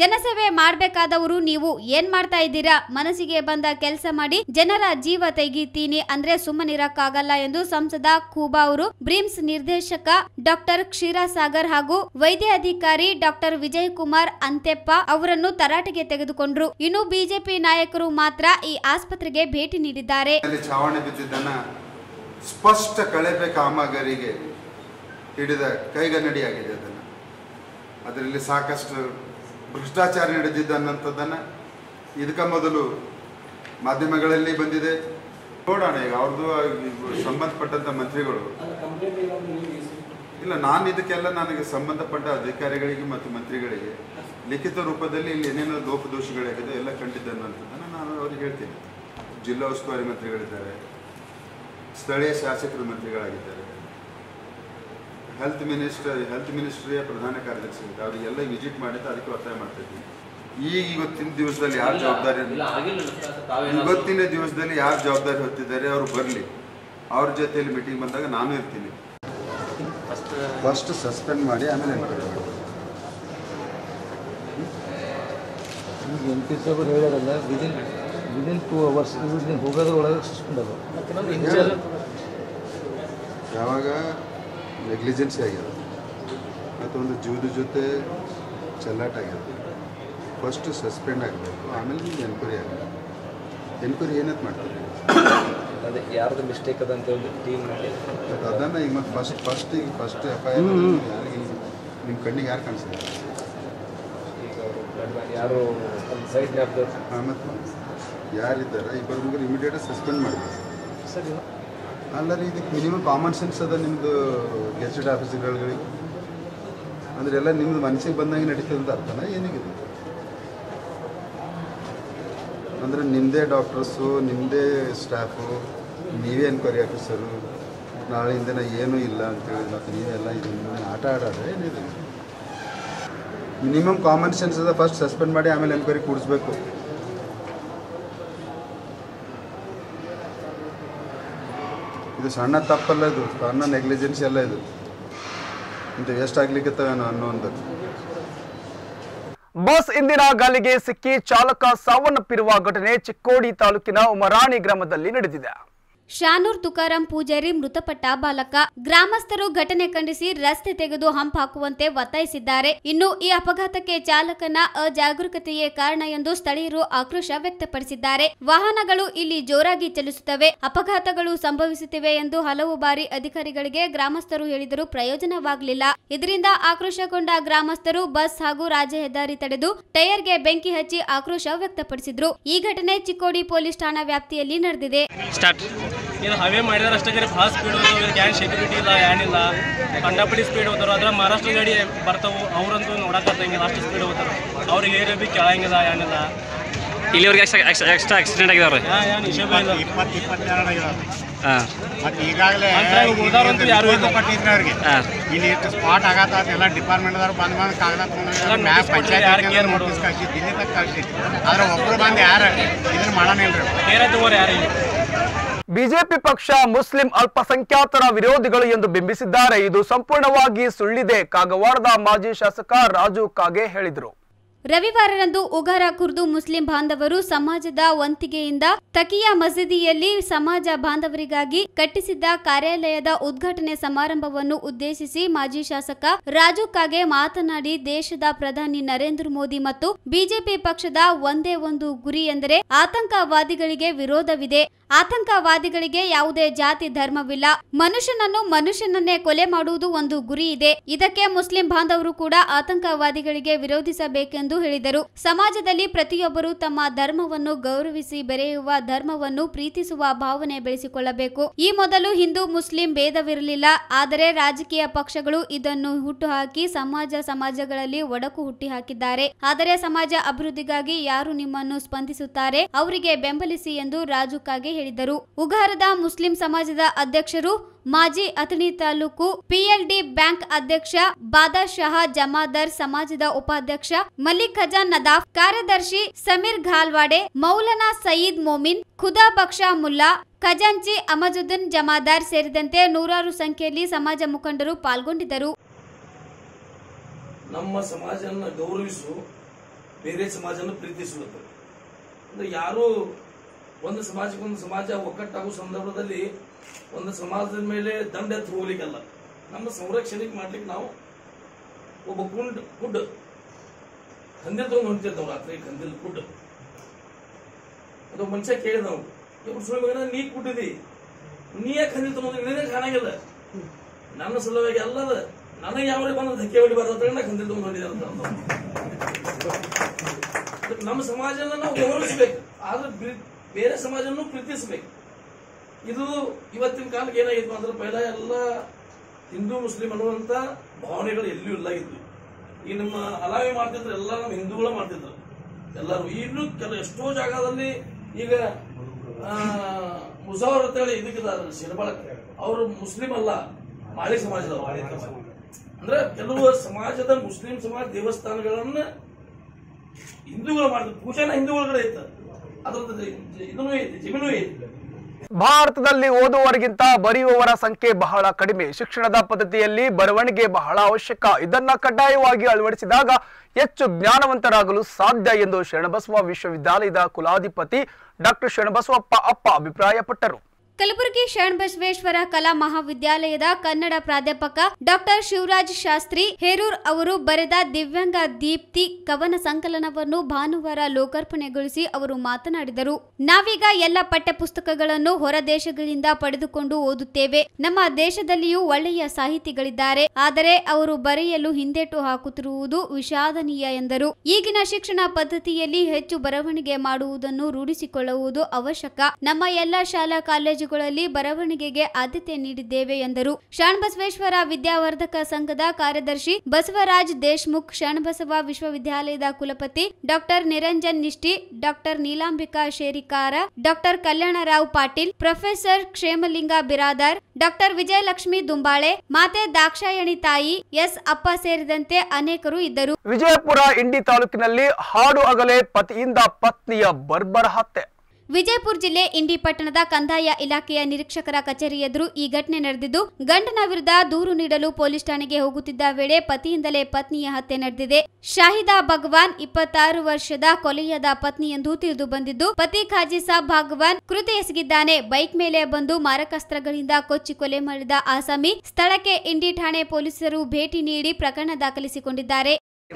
Speaker 2: ಜನಸೇವೆ ಮಾಡ್ಬೇಕಾದವರು ನೀವು ಏನ್ ಮಾಡ್ತಾ ಇದ್ದೀರಾ ಮನಸ್ಸಿಗೆ ಬಂದ ಕೆಲಸ ಮಾಡಿ ಜನರ ಜೀವ ತೆಗಿತೀನಿ ಅಂದ್ರೆ ಸುಮ್ಮನಿರಕ್ಕಾಗಲ್ಲ ಎಂದು ಸಂಸದ ಖೂಬಾ ಅವರು ಬ್ರಿಮ್ಸ್ ನಿರ್ದೇಶಕ ಡಾಕ್ಟರ್ ಕ್ಷೀರಸಾಗರ್ ಹಾಗೂ ವೈದ್ಯ ಅಧಿಕಾರಿ ಡಾಕ್ಟರ್ ವಿಜಯ್ ಕುಮಾರ್ ಅಂತೆಪ್ಪ ಅವರನ್ನು ತರಾಟೆಗೆ ತೆಗೆದುಕೊಂಡ್ರು ಇನ್ನು ಬಿಜೆಪಿ ನಾಯಕರು ಮಾತ್ರ ಈ ಆಸ್ಪತ್ರೆಗೆ ಭೇಟಿ ನೀಡಿದ್ದಾರೆ
Speaker 4: ಅಲ್ಲಿ ಛಾವಣಿ ಬಿದ್ದಿದ್ದನ್ನ ಸ್ಪಷ್ಟ ಕಳೆಪೆ ಕಾಮಗಾರಿಗೆ ಹಿಡಿದ ಕೈಗನ್ನಡಿಯಾಗಿದೆ ಅದನ್ನು ಅದರಲ್ಲಿ ಸಾಕಷ್ಟು ಭ್ರಷ್ಟಾಚಾರ ನಡೆದಿದ್ದ ಅನ್ನೋಂಥದ್ದನ್ನು ಇದಕ್ಕೆ ಮೊದಲು ಮಾಧ್ಯಮಗಳಲ್ಲಿ ಬಂದಿದೆ ನೋಡೋಣ ಈಗ ಅವ್ರದ್ದು ಸಂಬಂಧಪಟ್ಟಂಥ ಮಂತ್ರಿಗಳು ಇಲ್ಲ ನಾನು ಇದಕ್ಕೆಲ್ಲ ನನಗೆ ಸಂಬಂಧಪಟ್ಟ ಅಧಿಕಾರಿಗಳಿಗೆ ಮತ್ತು ಮಂತ್ರಿಗಳಿಗೆ ಲಿಖಿತ ರೂಪದಲ್ಲಿ ಇಲ್ಲಿ ಏನೇನೋ ಲೋಪದೋಷಗಳಾಗಿದೆ ಎಲ್ಲ ಕಂಡಿದ್ದೆ ಅನ್ನೋಂಥದ್ದನ್ನು ನಾನು ಅವ್ರಿಗೆ ಹೇಳ್ತೀನಿ ಜಿಲ್ಲಾ ಉಸ್ತುವಾರಿ ಮಂತ್ರಿಗಳಿದ್ದಾರೆ ಸ್ಥಳೀಯ ಶಾಸಕರು ಮಂತ್ರಿಗಳಾಗಿದ್ದಾರೆ ಹೆಲ್ತ್ ಮಿನಿಸ್ಟರ್ ಹೆಲ್ತ್ ಮಿನಿಸ್ಟ್ರಿಯ ಪ್ರಧಾನ ಕಾರ್ಯದರ್ಶಿ ಇದ್ದಾರೆ ಅವರಿಗೆಲ್ಲ ವಿಸಿಟ್ ಮಾಡಿದ್ದು ಅದಕ್ಕೆ ಒತ್ತಾಯ ಮಾಡ್ತಾ ಇದ್ದೀನಿ ಈಗ ಇವತ್ತಿನ ದಿವಸದಲ್ಲಿ ಯಾರು ಜವಾಬ್ದಾರಿ ಇವತ್ತಿನ ದಿವಸದಲ್ಲಿ ಯಾರು ಜವಾಬ್ದಾರಿ ಹೊತ್ತಿದ್ದಾರೆ ಅವರು ಬರಲಿ ಅವ್ರ ಜೊತೆಯಲ್ಲಿ ಮೀಟಿಂಗ್ ಬಂದಾಗ ನಾನು ಇರ್ತೀನಿ ಫಸ್ಟ್ ಸಸ್ಪೆಂಡ್ ಮಾಡಿ ಆಮೇಲೆ ಎನ್ಕ್ವೈರಿ ಮಾಡಿ
Speaker 5: ಈಗ ಎಂ ಪಿ ಸಾಹೇಬರು ಹೇಳ್ಯಾರಲ್ಲ ವಿದಿನ್ ವಿದಿನ್ ಟೂ ಅವರ್ಸ್ ಇವ್ರಿಗೆ ಹೋಗೋದ್ರ ಒಳಗೆ ಸಸ್ಪೆಂಡ್ ಅದ
Speaker 4: ಯಾವಾಗ ನೆಗ್ಲಿಜೆನ್ಸಿ ಆಗ್ಯದ ಮತ್ತು ಒಂದು ಜೀವದ ಜೊತೆ ಚೆಲ್ಲಾಟ ಆಗ್ಯದ ಫಸ್ಟ್ ಸಸ್ಪೆಂಡ್ ಆಗಬೇಕು ಆಮೇಲೆ ನಿಮ್ಗೆ ಎನ್ಕ್ವೈರಿ ಆಗಬೇಕು ಎನ್ಕ್ವೈರಿ ಏನಂತ ಮಾಡ್ತೀರಿ
Speaker 5: ಅದೇ ಯಾರ್ದು ಮಿಸ್ಟೇಕ್ ಅದ ಅಂತ ಒಂದು ಟೀಮ್ ಮಾಡಿ
Speaker 4: ಮತ್ತು ಅದನ್ನು ಈಗ ಮತ್ತೆ ಫಸ್ಟ್ ಫಸ್ಟ್ ಈಗ ಫಸ್ಟ್ ಎಫ್ ಐ ಆರ್ ಯಾರಿಗೆ ನಿಮ್ಮ ಕಣ್ಣಿಗೆ ಯಾರು ಕಾಣಿಸ್ತಾರೆ
Speaker 5: ಈಗ ಅವರು ಬ್ಲಡ್ ಬ್ಯಾಂಕ್ ಯಾರು ಅಲ್ಲಿ ಸೈಡ್ ಲ್ಯಾಬ್ದವ್ರು
Speaker 4: ಹಾಂ ಮತ್ತು ಯಾರಿದ್ದಾರೆ ಇಬ್ಬರು ಮುಗಿದು ಇಮಿಡಿಯೇಟ್ ಸಸ್ಪೆಂಡ್ ಮಾಡಬೇಕು
Speaker 5: ಸರಿ
Speaker 4: ಅಲ್ಲ ರೀ ಇದಕ್ಕೆ ಮಿನಿಮಮ್ ಕಾಮನ್ ಸೆನ್ಸ್ ಅದ ನಿಮ್ಮದು ಗೆಜೆಟ್ ಆಫೀಸರ್ಗಳಿಗೆ ಅಂದ್ರೆ ಎಲ್ಲ ನಿಮ್ದು ಮನಸ್ಸಿಗೆ ಬಂದಂಗೆ ನಡೀತದೆ ಅಂತ ಅರ್ಥನ ಏನಿಗಿದೆ ಅಂದರೆ ನಿಮ್ಮದೇ ಡಾಕ್ಟರ್ಸು ನಿಮ್ಮದೇ ಸ್ಟಾಫು ನೀವೇ ಎನ್ಕ್ವೈರಿ ಆಫೀಸರು ನಾಳೆಯಿಂದ ದಿನ ಏನೂ ಇಲ್ಲ ಅಂತೇಳಿ ಮತ್ತು ನೀವೆಲ್ಲ ಇದನ್ನ ಆಟ ಆಡೋದ್ರೆ ಏನಿದೆ ಮಿನಿಮಮ್ ಕಾಮನ್ ಸೆನ್ಸ್ ಅದ ಫಸ್ಟ್ ಸಸ್ಪೆಂಡ್ ಮಾಡಿ ಆಮೇಲೆ ಎನ್ಕ್ವೈರಿ ಕೂಡಿಸ್ಬೇಕು ಇದು ಸಣ್ಣ ತಪ್ಪಲ್ಲ ಇದು ಸಣ್ಣ ನೆಗ್ಲಿಜೆನ್ಸಿ ಅಲ್ಲ ಇದು ಇಂಥ ವೇಸ್ಟ್ ಆಗ್ಲಿಕ್ಕೆ ಅನ್ನೋ ಒಂದು
Speaker 1: ಬಸ್ ಇಂದಿನ ಗಾಲಿಗೆ ಸಿಕ್ಕಿ ಚಾಲಕ ಸಾವನ್ನಪ್ಪಿರುವ ಘಟನೆ ಚಿಕ್ಕೋಡಿ ತಾಲೂಕಿನ ಉಮರಾಣಿ ಗ್ರಾಮದಲ್ಲಿ ನಡೆದಿದೆ
Speaker 2: ಶಾನೂರ್ ತುಕಾರಾಂ ಪೂಜಾರಿ ಮೃತಪಟ್ಟ ಬಾಲಕ ಗ್ರಾಮಸ್ಥರು ಘಟನೆ ಖಂಡಿಸಿ ರಸ್ತೆ ತೆಗೆದು ಹಂಪ್ ಹಾಕುವಂತೆ ಒತ್ತಾಯಿಸಿದ್ದಾರೆ ಇನ್ನು ಈ ಅಪಘಾತಕ್ಕೆ ಚಾಲಕನ ಅಜಾಗರೂಕತೆಯೇ ಕಾರಣ ಎಂದು ಸ್ಥಳೀಯರು ಆಕ್ರೋಶ ವ್ಯಕ್ತಪಡಿಸಿದ್ದಾರೆ ವಾಹನಗಳು ಇಲ್ಲಿ ಜೋರಾಗಿ ಚಲಿಸುತ್ತವೆ ಅಪಘಾತಗಳು ಸಂಭವಿಸುತ್ತಿವೆ ಎಂದು ಹಲವು ಬಾರಿ ಅಧಿಕಾರಿಗಳಿಗೆ ಗ್ರಾಮಸ್ಥರು ಹೇಳಿದರೂ ಪ್ರಯೋಜನವಾಗಲಿಲ್ಲ ಇದರಿಂದ ಆಕ್ರೋಶಗೊಂಡ ಗ್ರಾಮಸ್ಥರು ಬಸ್ ಹಾಗೂ ರಾಜ್ಯ ಹೆದ್ದಾರಿ ತಡೆದು ಟೈರ್ಗೆ ಬೆಂಕಿ ಹಚ್ಚಿ ಆಕ್ರೋಶ ವ್ಯಕ್ತಪಡಿಸಿದ್ರು ಈ ಘಟನೆ ಚಿಕ್ಕೋಡಿ ಪೊಲೀಸ್ ಠಾಣಾ ವ್ಯಾಪ್ತಿಯಲ್ಲಿ ನಡೆದಿದೆ
Speaker 6: ಇದು ಹವೆ ಮಾಡಿದ್ರೆ ಅಷ್ಟೇ ಜರ ಭಾಳ ಸ್ಪೀಡ್ ಹೋದವು ಇದಕ್ಕೆ ಏನು ಸೆಕ್ಯೂರಿಟಿ ಇಲ್ಲ ಏನಿಲ್ಲ ಕಂಡಪಡಿ ಸ್ಪೀಡ್ ಹೋದ್ರು ಅದ್ರ ಮಹಾರಾಷ್ಟ್ರ ಗಾಡಿ ಬರ್ತಾವು ಅವ್ರಂತೂ ನೋಡಕ್ಕಂಗಿಲ್ಲ ಅಷ್ಟು ಸ್ಪೀಡ್ ಹೋಗ್ತಾರೆ ಅವ್ರಿಗೆ ಏರಿಯ ಬಿ ಕೇಳಂಗಿಲ್ಲ ಏನಿಲ್ಲ
Speaker 7: ಇಲ್ಲಿವರೆಗೆ ಎಕ್ಸ್ಟ್ರಾ ಎಕ್ಸ್ಟ್ರಾ ಆಕ್ಸಿಡೆಂಟ್ ಆಗಿದಾವ್ರಿ
Speaker 6: ಯಾ ಏನು ವಿಷಯ ಇಲ್ಲ
Speaker 8: ಇಪ್ಪತ್ತು ಇಪ್ಪತ್ತೆರಡು ಆಗಿರೋದು
Speaker 7: ಹಾಂ
Speaker 8: ಮತ್ತೆ ಈಗಾಗಲೇ
Speaker 6: ಅಂತ ಉಳ್ದವ್ರಂತೂ ಯಾರೂ ಇಲ್ಲ.
Speaker 8: ಕೊಟ್ಟಿದ್ರು ಅವ್ರಿಗೆ
Speaker 7: ಹಾಂ
Speaker 8: ಇಲ್ಲಿ ಇಷ್ಟು ಸ್ಪಾಟ್ ಆಗತ್ತ ಎಲ್ಲ ಡಿಪಾರ್ಟ್ಮೆಂಟ್ದವ್ರು ಬಂದ್ ಬಂದು ಕಾಗದ
Speaker 6: ಎಲ್ಲ notice ಕೊಟ್ರೆ ಯಾರು care ಮಾಡೋದು?
Speaker 8: ನೋಟಿಸ್ ಕಳ್ಸಿ ದಿಲ್ಲಿ ತಕ್ಕ ಕಳ್ಸಿ ಆದ್ರೆ ಒಬ್ರು ಬಂದು ಯಾರು ಇದನ್ನ ಮಾಡೋನಿಲ್ರಿ
Speaker 6: ಬೇರೆ ತಗೋರಿ ಯಾರು ಇಲ್ಲ
Speaker 1: ಬಿಜೆಪಿ ಪಕ್ಷ ಮುಸ್ಲಿಂ ಅಲ್ಪಸಂಖ್ಯಾತರ ವಿರೋಧಿಗಳು ಎಂದು ಬಿಂಬಿಸಿದ್ದಾರೆ ಇದು ಸಂಪೂರ್ಣವಾಗಿ ಸುಳ್ಳಿದೆ ಕಾಗವಾಡದ ಮಾಜಿ ಶಾಸಕ ರಾಜು ಕಾಗೆ ಹೇಳಿದರು
Speaker 2: ರವಿವಾರರಂದು ಉಗಾರ ಕುರ್ದು ಮುಸ್ಲಿಂ ಬಾಂಧವರು ಸಮಾಜದ ವಂತಿಗೆಯಿಂದ ತಕಿಯಾ ಮಸೀದಿಯಲ್ಲಿ ಸಮಾಜ ಬಾಂಧವರಿಗಾಗಿ ಕಟ್ಟಿಸಿದ್ದ ಕಾರ್ಯಾಲಯದ ಉದ್ಘಾಟನೆ ಸಮಾರಂಭವನ್ನು ಉದ್ದೇಶಿಸಿ ಮಾಜಿ ಶಾಸಕ ರಾಜು ಕಾಗೆ ಮಾತನಾಡಿ ದೇಶದ ಪ್ರಧಾನಿ ನರೇಂದ್ರ ಮೋದಿ ಮತ್ತು ಬಿಜೆಪಿ ಪಕ್ಷದ ಒಂದೇ ಒಂದು ಗುರಿ ಎಂದರೆ ಆತಂಕವಾದಿಗಳಿಗೆ ವಿರೋಧವಿದೆ ಆತಂಕವಾದಿಗಳಿಗೆ ಯಾವುದೇ ಜಾತಿ ಧರ್ಮವಿಲ್ಲ ಮನುಷ್ಯನನ್ನು ಮನುಷ್ಯನನ್ನೇ ಕೊಲೆ ಮಾಡುವುದು ಒಂದು ಗುರಿ ಇದೆ ಇದಕ್ಕೆ ಮುಸ್ಲಿಂ ಬಾಂಧವರು ಕೂಡ ಆತಂಕವಾದಿಗಳಿಗೆ ವಿರೋಧಿಸಬೇಕೆಂದು ಹೇಳಿದರು ಸಮಾಜದಲ್ಲಿ ಪ್ರತಿಯೊಬ್ಬರು ತಮ್ಮ ಧರ್ಮವನ್ನು ಗೌರವಿಸಿ ಬೆರೆಯುವ ಧರ್ಮವನ್ನು ಪ್ರೀತಿಸುವ ಭಾವನೆ ಬೆಳೆಸಿಕೊಳ್ಳಬೇಕು ಈ ಮೊದಲು ಹಿಂದೂ ಮುಸ್ಲಿಂ ಭೇದವಿರಲಿಲ್ಲ ಆದರೆ ರಾಜಕೀಯ ಪಕ್ಷಗಳು ಇದನ್ನು ಹುಟ್ಟುಹಾಕಿ ಸಮಾಜ ಸಮಾಜಗಳಲ್ಲಿ ಒಡಕು ಹುಟ್ಟಿಹಾಕಿದ್ದಾರೆ ಆದರೆ ಸಮಾಜ ಅಭಿವೃದ್ಧಿಗಾಗಿ ಯಾರು ನಿಮ್ಮನ್ನು ಸ್ಪಂದಿಸುತ್ತಾರೆ ಅವರಿಗೆ ಬೆಂಬಲಿಸಿ ಎಂದು ರಾಜು ಕಾಗೆ ಹೇಳಿದರು ಉಗಾರದ ಮುಸ್ಲಿಂ ಸಮಾಜದ ಅಧ್ಯಕ್ಷರು ಮಾಜಿ ಅಥಣಿ ತಾಲೂಕು ಪಿಎಲ್ಡಿ ಬ್ಯಾಂಕ್ ಅಧ್ಯಕ್ಷ ಬಾದಾಶಾಹ ಜಮಾದಾರ್ ಸಮಾಜದ ಉಪಾಧ್ಯಕ್ಷ ಮಲ್ಲಿಕ್ ಖಜಾನ್ ನದಾಫ್ ಕಾರ್ಯದರ್ಶಿ ಸಮೀರ್ ಘಾಲ್ವಾಡೆ ಮೌಲನಾ ಸಯೀದ್ ಮೊಮಿನ್ ಖುದಾ ಬಕ್ಷಾ ಮುಲ್ಲಾ ಖಜಾಂಚಿ ಅಮಜುದ್ದೀನ್ ಜಮಾದಾರ್ ಸೇರಿದಂತೆ ನೂರಾರು ಸಂಖ್ಯೆಯಲ್ಲಿ ಸಮಾಜ ಮುಖಂಡರು ಪಾಲ್ಗೊಂಡಿದ್ದರು
Speaker 9: ನಮ್ಮ ಸಮಾಜವನ್ನು ಗೌರವಿಸು ಬೇರೆ ಸಮಾಜನ ಪ್ರೀತಿಸುವುದು ಅಂದ್ರೆ ಯಾರು ಒಂದು ಸಮಾಜಕ್ಕೆ ಒಂದು ಸಮಾಜ ಒಕ್ಕಟ್ಟಾಗುವ ಸಂದರ್ಭದಲ್ಲಿ ಒಂದು ಸಮಾಜದ ಮೇಲೆ ದಂಡ ಎತ್ತು ಹೋಗ್ಲಿಕ್ಕಲ್ಲ ನಮ್ಮ ಸಂರಕ್ಷಣೆಗೆ ಮಾಡ್ಲಿಕ್ಕೆ ನಾವು ಒಬ್ಬ ಕುಂಡ್ ಕುಡ್ ಕಂದಿಲ್ ತಗೊಂಡು ಹೊಂಟಿರ್ತೇವೆ ರಾತ್ರಿ ಕಂದಿಲ್ ಕುಡ್ ಅದು ಮನುಷ್ಯ ಕೇಳಿದ ನಾವು ಇವ್ರು ಸುಳ್ಳು ಮಗನ ನೀ ಕುಟ್ಟಿದಿ ನೀ ಯಾಕೆ ಕಂದಿಲ್ ತಗೊಂಡು ನಿನಗೆ ಕಾಣಂಗಿಲ್ಲ ನನ್ನ ಸಲುವಾಗಿ ಅಲ್ಲದ ನನಗೆ ಯಾವ ಬಂದು ಧಕ್ಕೆ ಹೊಡಿಬಾರ್ದು ಅಂತ ನಾ ಕಂದಿಲ್ ತಗೊಂಡು ಹೊಂಟಿದೆ ಅಂತ ಅಂದ. ಅದಕ್ಕೆ ನಮ್ಮ ಸಮಾಜನ ನಾವು ಗೌರವಿಸಬೇಕು ಆದ್ರೆ ಬಿ- ಬೇರೆ ಸಮಾಜವನ್ನು ಪ್ರೀತಿಸಬೇಕು ಇದು ಇವತ್ತಿನ ಕಾಲಕ್ಕೆ ಏನಾಗಿತ್ತು ಅಂದ್ರೆ ಪೈಲ ಎಲ್ಲ ಹಿಂದೂ ಮುಸ್ಲಿಂ ಅನ್ನುವಂತ ಭಾವನೆಗಳು ಎಲ್ಲಿಯೂ ಇಲ್ಲ ಇದ್ವು ಈ ನಮ್ಮ ಹಲಾವಿ ಮಾಡ್ತಿದ್ರು ಎಲ್ಲ ನಮ್ಮ ಹಿಂದೂಗಳು ಮಾಡ್ತಿದ್ರು ಎಲ್ಲರೂ ಇನ್ನು ಕೆಲ ಎಷ್ಟೋ ಜಾಗದಲ್ಲಿ ಈಗ ಆ, ಮುಜಾವರ್ ಅಂತೇಳಿ ಇದಕ್ಕಿದ್ದಾರೆ ಶಿರಬಳಕ್ ಅವರು ಮುಸ್ಲಿಂ ಅಲ್ಲ ಮಾಳಿ ಸಮಾಜದವರು ಅಂದ್ರೆ ಕೆಲವು ಸಮಾಜದ ಮುಸ್ಲಿಂ ಸಮಾಜ ದೇವಸ್ಥಾನಗಳನ್ನ ಹಿಂದೂಗಳು ಮಾಡ್ತಾರೆ ಪೂಜಾನ ಹಿಂದೂಗಳ ಕಡೆ ಇತ್ತು ಅದ್ರದ್ದು ಇದನ್ನೂ ಐತಿ ಜಮೀನು ಐತಿ
Speaker 1: ಭಾರತದಲ್ಲಿ ಓದುವವರಿಗಿಂತ ಬರೆಯುವವರ ಸಂಖ್ಯೆ ಬಹಳ ಕಡಿಮೆ ಶಿಕ್ಷಣದ ಪದ್ಧತಿಯಲ್ಲಿ ಬರವಣಿಗೆ ಬಹಳ ಅವಶ್ಯಕ ಇದನ್ನ ಕಡ್ಡಾಯವಾಗಿ ಅಳವಡಿಸಿದಾಗ ಹೆಚ್ಚು ಜ್ಞಾನವಂತರಾಗಲು ಸಾಧ್ಯ ಎಂದು ಶರಣಬಸವ ವಿಶ್ವವಿದ್ಯಾಲಯದ ಕುಲಾಧಿಪತಿ ಡಾಕ್ಟರ್ ಶರಣಬಸವಪ್ಪ ಅಪ್ಪ ಅಭಿಪ್ರಾಯಪಟ್ಟರು
Speaker 2: ಕಲಬುರಗಿ ಶರಣಬಸವೇಶ್ವರ ಕಲಾ ಮಹಾವಿದ್ಯಾಲಯದ ಕನ್ನಡ ಪ್ರಾಧ್ಯಾಪಕ ಡಾಕ್ಟರ್ ಶಿವರಾಜ್ ಶಾಸ್ತ್ರಿ ಹೇರೂರ್ ಅವರು ಬರೆದ ದಿವ್ಯಾಂಗ ದೀಪ್ತಿ ಕವನ ಸಂಕಲನವನ್ನು ಭಾನುವಾರ ಲೋಕಾರ್ಪಣೆಗೊಳಿಸಿ ಅವರು ಮಾತನಾಡಿದರು ನಾವೀಗ ಎಲ್ಲ ಪಠ್ಯಪುಸ್ತಕಗಳನ್ನು ಹೊರ ದೇಶಗಳಿಂದ ಪಡೆದುಕೊಂಡು ಓದುತ್ತೇವೆ ನಮ್ಮ ದೇಶದಲ್ಲಿಯೂ ಒಳ್ಳೆಯ ಸಾಹಿತಿಗಳಿದ್ದಾರೆ ಆದರೆ ಅವರು ಬರೆಯಲು ಹಿಂದೇಟು ಹಾಕುತ್ತಿರುವುದು ವಿಷಾದನೀಯ ಎಂದರು ಈಗಿನ ಶಿಕ್ಷಣ ಪದ್ಧತಿಯಲ್ಲಿ ಹೆಚ್ಚು ಬರವಣಿಗೆ ಮಾಡುವುದನ್ನು ರೂಢಿಸಿಕೊಳ್ಳುವುದು ಅವಶ್ಯಕ ನಮ್ಮ ಎಲ್ಲ ಶಾಲಾ ಕಾಲೇಜುಗಳಲ್ಲಿ ಬರವಣಿಗೆಗೆ ಆದ್ಯತೆ ನೀಡಿದ್ದೇವೆ ಎಂದರು ಶರಣಬಸವೇಶ್ವರ ವಿದ್ಯಾವರ್ಧಕ ಸಂಘದ ಕಾರ್ಯದರ್ಶಿ ಬಸವರಾಜ್ ದೇಶ್ಮುಖ್ ಶರಣಬಸವ ವಿಶ್ವವಿದ್ಯಾಲಯದ ಕುಲಪತಿ doctor Niranjan Nishti doctor Neelambika Sherikar doctor Kalyanrao Patil professor Kshemalinga Biradar doctor Vijayalakshmi Dumbale ಮಾತೆ ದಾಕ್ಷಾಯಣಿ ತಾಯಿ ಎಸ್ ಅಪ್ಪ ಸೇರಿದಂತೆ ಅನೇಕರು ಇದ್ದರು
Speaker 1: ವಿಜಯಪುರ ಇಂಡಿ ತಾಲೂಕಿನಲ್ಲಿ ಹಾಡು ಅಗಲೆ ಪತಿಯಿಂದ ಪತ್ನಿಯ ಬರ್ಬರ ಹತ್ಯೆ
Speaker 2: ವಿಜಯಪುರ ಜಿಲ್ಲೆ ಇಂಡಿ ಪಟ್ಟಣದ ಕಂದಾಯ ಇಲಾಖೆಯ ನಿರೀಕ್ಷಕರ ಕಚೇರಿ ಎದುರು ಈ ಘಟನೆ ನಡೆದಿದ್ದು ಗಂಡನ ವಿರುದ್ಧ ದೂರು ನೀಡಲು ಪೊಲೀಸ್ ಠಾಣೆಗೆ ಹೋಗುತ್ತಿದ್ದ ವೇಳೆ ಪತಿಯಿಂದಲೇ ಪತ್ನಿಯ ಹತ್ಯೆ ನಡೆದಿದೆ ಶಾಹಿದಾ ಭಗವಾನ್ ಇಪ್ಪತ್ತಾರು ವರ್ಷದ ಕೊಲೆಯಾದ ಪತ್ನಿ ಎಂದು ತಿಳಿದು ಬಂದಿದ್ದು ಪತಿ ಖಾಜಿ ಸಾಬ್ ಭಗವಾನ್ ಕೃತ್ಯ ಎಸಗಿದ್ದಾನೆ ಬೈಕ್ ಮೇಲೆ ಬಂದು ಮಾರಕಾಸ್ತ್ರಗಳಿಂದ ಕೊಚ್ಚಿ ಕೊಲೆ ಮಾಡಿದ ಆಸಾಮಿ ಸ್ಥಳಕ್ಕೆ ಇಂಡಿ ಠಾಣೆ ಪೊಲೀಸರು ಭೇಟಿ ನೀಡಿ ಪ್ರಕರಣ ದಾಖಲಿಸಿಕೊಂಡಿದ್ದಾರೆ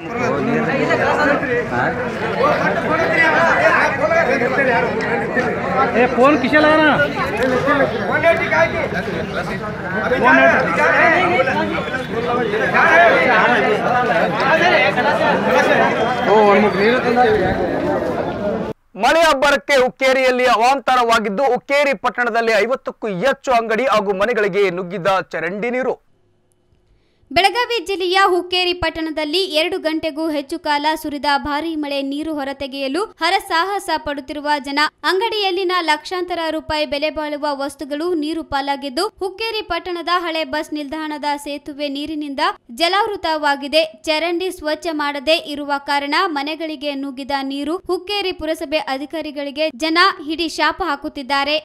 Speaker 6: फोन किशाला ना
Speaker 1: ಮಳೆ ಅಬ್ಬರಕ್ಕೆ ಹುಕ್ಕೇರಿಯಲ್ಲಿ ಅವಾಂತರವಾಗಿದ್ದು ಹುಕ್ಕೇರಿ ಪಟ್ಟಣದಲ್ಲಿ ಐವತ್ತಕ್ಕೂ ಹೆಚ್ಚು ಅಂಗಡಿ ಹಾಗೂ ಮನೆಗಳಿಗೆ ನುಗ್ಗಿದ್ದ ಚರಂಡಿ ನೀರು
Speaker 2: ಬೆಳಗಾವಿ ಜಿಲ್ಲೆಯ ಹುಕ್ಕೇರಿ ಪಟ್ಟಣದಲ್ಲಿ ಎರಡು ಗಂಟೆಗೂ ಹೆಚ್ಚು ಕಾಲ ಸುರಿದ ಭಾರೀ ಮಳೆ ನೀರು ಹೊರತೆಗೆಯಲು ಹರಸಾಹಸ ಪಡುತ್ತಿರುವ ಜನ ಅಂಗಡಿಯಲ್ಲಿನ ಲಕ್ಷಾಂತರ ರೂಪಾಯಿ ಬೆಲೆ ಬಾಳುವ ವಸ್ತುಗಳು ನೀರು ಪಾಲಾಗಿದ್ದು ಹುಕ್ಕೇರಿ ಪಟ್ಟಣದ ಹಳೆ ಬಸ್ ನಿಲ್ದಾಣದ ಸೇತುವೆ ನೀರಿನಿಂದ ಜಲಾವೃತವಾಗಿದೆ ಚರಂಡಿ ಸ್ವಚ್ಛ ಮಾಡದೇ ಇರುವ ಕಾರಣ ಮನೆಗಳಿಗೆ ನುಗ್ಗಿದ ನೀರು ಹುಕ್ಕೇರಿ ಪುರಸಭೆ ಅಧಿಕಾರಿಗಳಿಗೆ ಜನ ಹಿಡಿ ಶಾಪ ಹಾಕುತ್ತಿದ್ದಾರೆ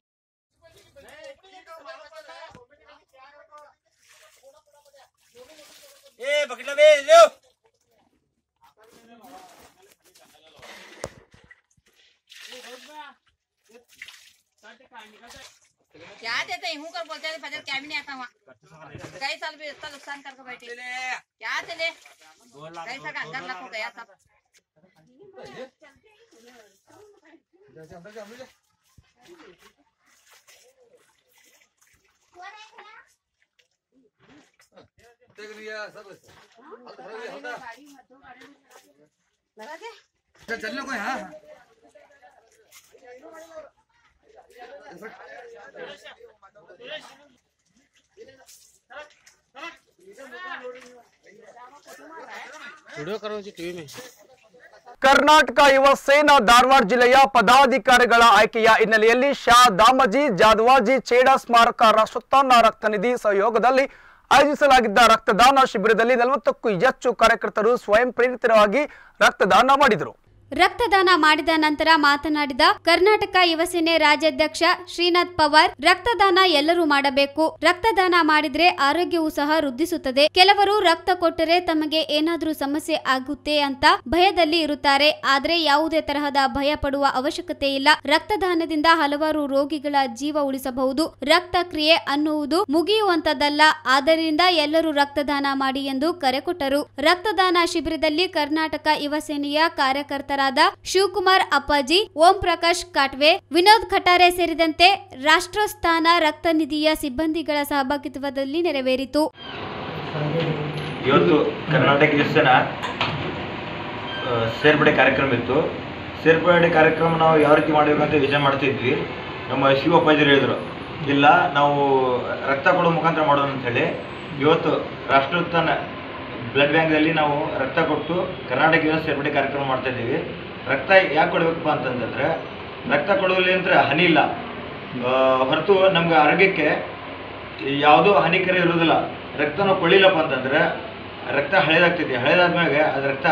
Speaker 10: क्या देते हैं हूँ कर बोलते हैं फजर क्या भी नहीं आता वहाँ कई साल भी इतना नुकसान करके बैठे क्या चले कई साल का अंदर लग हो गया सब लगा दे
Speaker 5: चलने को यहाँ
Speaker 7: वीडियो करो जी टीवी में
Speaker 1: ಕರ್ನಾಟಕ ಯುವ ಸೇನಾ ಧಾರವಾಡ ಜಿಲ್ಲೆಯ ಪದಾಧಿಕಾರಿಗಳ ಆಯ್ಕೆಯ ಹಿನ್ನೆಲೆಯಲ್ಲಿ ಶಾ ದಾಮಜಿ ಜಾದವಾಜಿ ಚೇಡ ಸ್ಮಾರಕ ರಾಷ್ಟ್ರೋತ್ಥಾನ ರಕ್ತ ನಿಧಿ ಸಹಯೋಗದಲ್ಲಿ ಆಯೋಜಿಸಲಾಗಿದ್ದ ರಕ್ತದಾನ ಶಿಬಿರದಲ್ಲಿ ನಲವತ್ತಕ್ಕೂ ಹೆಚ್ಚು ಕಾರ್ಯಕರ್ತರು ಸ್ವಯಂ ಪ್ರೇರಿತರಾಗಿ ರಕ್ತದಾನ ಮಾಡಿದರು
Speaker 2: ರಕ್ತದಾನ ಮಾಡಿದ ನಂತರ ಮಾತನಾಡಿದ ಕರ್ನಾಟಕ ಯುವಸೇನೆ ರಾಜ್ಯಾಧ್ಯಕ್ಷ ಶ್ರೀನಾಥ್ ಪವಾರ್ ರಕ್ತದಾನ ಎಲ್ಲರೂ ಮಾಡಬೇಕು ರಕ್ತದಾನ ಮಾಡಿದ್ರೆ ಆರೋಗ್ಯವೂ ಸಹ ವೃದ್ಧಿಸುತ್ತದೆ ಕೆಲವರು ರಕ್ತ ಕೊಟ್ಟರೆ ತಮಗೆ ಏನಾದ್ರೂ ಸಮಸ್ಯೆ ಆಗುತ್ತೆ ಅಂತ ಭಯದಲ್ಲಿ ಇರುತ್ತಾರೆ ಆದ್ರೆ ಯಾವುದೇ ತರಹದ ಭಯ ಪಡುವ ಅವಶ್ಯಕತೆ ಇಲ್ಲ ರಕ್ತದಾನದಿಂದ ಹಲವಾರು ರೋಗಿಗಳ ಜೀವ ಉಳಿಸಬಹುದು ರಕ್ತ ಕ್ರಿಯೆ ಅನ್ನುವುದು ಮುಗಿಯುವಂತದ್ದಲ್ಲ ಆದ್ದರಿಂದ ಎಲ್ಲರೂ ರಕ್ತದಾನ ಮಾಡಿ ಎಂದು ಕರೆ ಕೊಟ್ಟರು ರಕ್ತದಾನ ಶಿಬಿರದಲ್ಲಿ ಕರ್ನಾಟಕ ಯುವ ಸೇನೆಯ ಕಾರ್ಯಕರ್ತರಾದ ಶಿವಕುಮಾರ್ ಅಪ್ಪಾಜಿ ಓಂ ಪ್ರಕಾಶ್ ಕಾಟ್ವೆ ವಿನೋದ್ ಖಟಾರೆ ಸೇರಿದಂತೆ ರಾಷ್ಟ್ರಸ್ಥಾನ ರಕ್ತ ನಿಧಿಯ ಸಿಬ್ಬಂದಿಗಳ ಸಹಭಾಗಿತ್ವದಲ್ಲಿ ನೆರವೇರಿತು
Speaker 11: ಇವತ್ತು ಕರ್ನಾಟಕ ಯುವಸೇನ ಸೇರ್ಪಡೆ ಕಾರ್ಯಕ್ರಮ ಇತ್ತು ಸೇರ್ಪಡೆ ಕಾರ್ಯಕ್ರಮ ನಾವು ಯಾವ ರೀತಿ ಮಾಡಬೇಕಂತ ವಿಚಾರ ಮಾಡ್ತಿದ್ವಿ ನಮ್ಮ ಶಿವ ಅಪ್ಪಾಜಿರು ಹೇಳಿದ್ರು ಇಲ್ಲ ನಾವು ರಕ್ತ ಕೊಡೋ ಮುಖಾಂತರ ಮಾಡೋಣ ಅಂತೇಳಿ ಇವತ್ತು ರಾಷ್ಟ್ರೋತ್ಥಾನ ಬ್ಲಡ್ ಬ್ಯಾಂಕ್ದಲ್ಲಿ ನಾವು ರಕ್ತ ಕೊಟ್ಟು ಕರ್ನಾಟಕ ಯುವ ಸೇರ್ಪಡೆ ಕಾರ್ಯಕ್ರಮ ಮಾಡ್ತಾ ಇದ್ದೀವಿ ರಕ್ತ ಯಾಕೆ ಕೊಡಬೇಕಪ್ಪ ಅಂತಂತಂದ್ರೆ ರಕ್ತ ಕೊಡುವಲ್ಲಿಂದ್ರೆ ಹನಿ ಇಲ್ಲ ಆ, ಹೊರತು ನಮ್ಗೆ ಆರೋಗ್ಯಕ್ಕೆ ಯಾವುದೂ ಹಾನಿಕರ ಇರೋದಿಲ್ಲ ರಕ್ತ ನಾವು ಕೊಳ್ಳಿಲ್ಲಪ್ಪ ಅಂತಂದ್ರೆ ರಕ್ತ ಹಳೇದಾಗ್ತೈತಿ ಹಳೇದಾದ್ಮ್ಯಾಗ ಅದು ರಕ್ತ